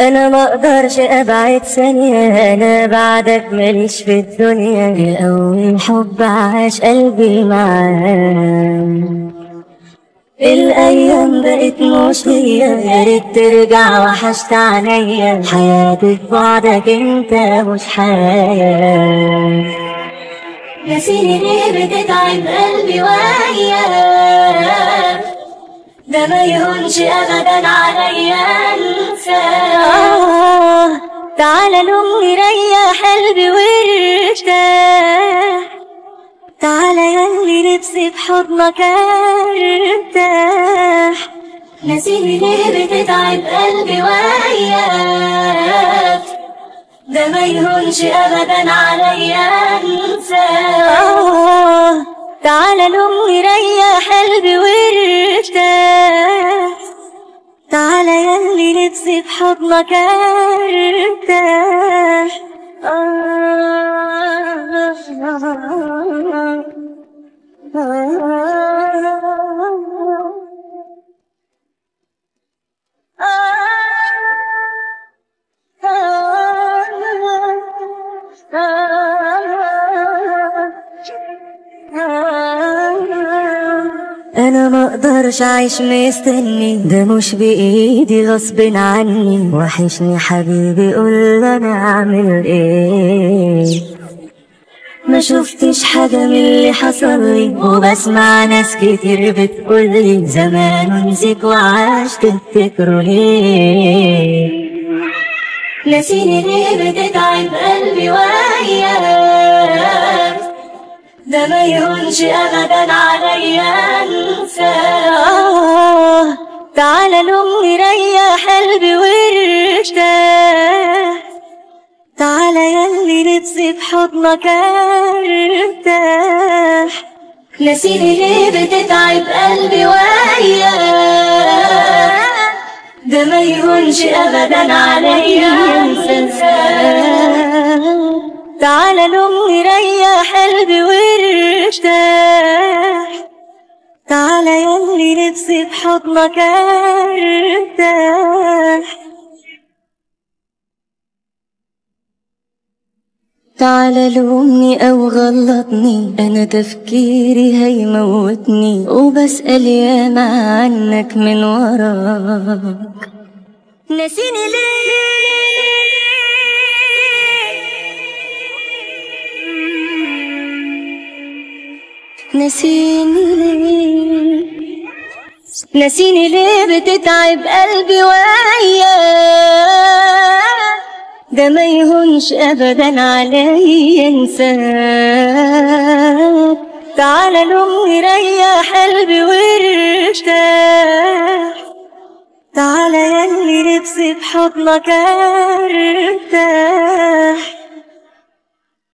انا ما اقدرش ابعد ثانية انا بعدك ماليش في الدنيا يا اول حب عاش قلبي معاك الايام بقت مش هي يا ريت ترجع وحشت عليا حياتي في بعدك انت مش حياه نسيني ليه بتتعب قلبي وياك ده ما يهونش ابدا عليا انساك آه تعالى لأمي ريح قلبي وارتاح تعالى ياللي نفسي بحضنك ارتاح نسيني ليه بتتعب قلبي وياك ده ما يهونش ابدا عليا انساك آه تعالى لأمي ريح قلبي وارتاح تعالى ياللي نفسي بحضنك ارتاح انا ما اقدرش اعيش مستني ده مش بايدي غصب عني وحشني حبيبي قول انا اعمل ايه ما شفتش حاجة من اللي حصل لي وبسمع ناس كتير بتقولي زمان ونسيك وعاش تفتكروا ليه نسيني ليه بتتعب قلبي وياك ده ما يهونش ابدا عليا انساك آه تعالى لأمي ريح قلبي وارتاح تعالى ياللي نفسي بحضنك ارتاح نسيني ليه بتتعب قلبي وياك ده ما يهونش ابدا عليا انساك تعالى لأمي ريح قلبي وارتاح تعالى ياللي نفسي بحضنك ارتاح تعالى لومني او غلطني انا تفكيري هيموتني وبسأل ياما عنك من وراك نسيني ليه نسيني ليه نسيني ليه بتتعب قلبي وياك ده ما يهونش ابدا عليا انساك تعالى لأمي ريح قلبي وارتاح تعالى ياللي نفسي بحضنك ارتاح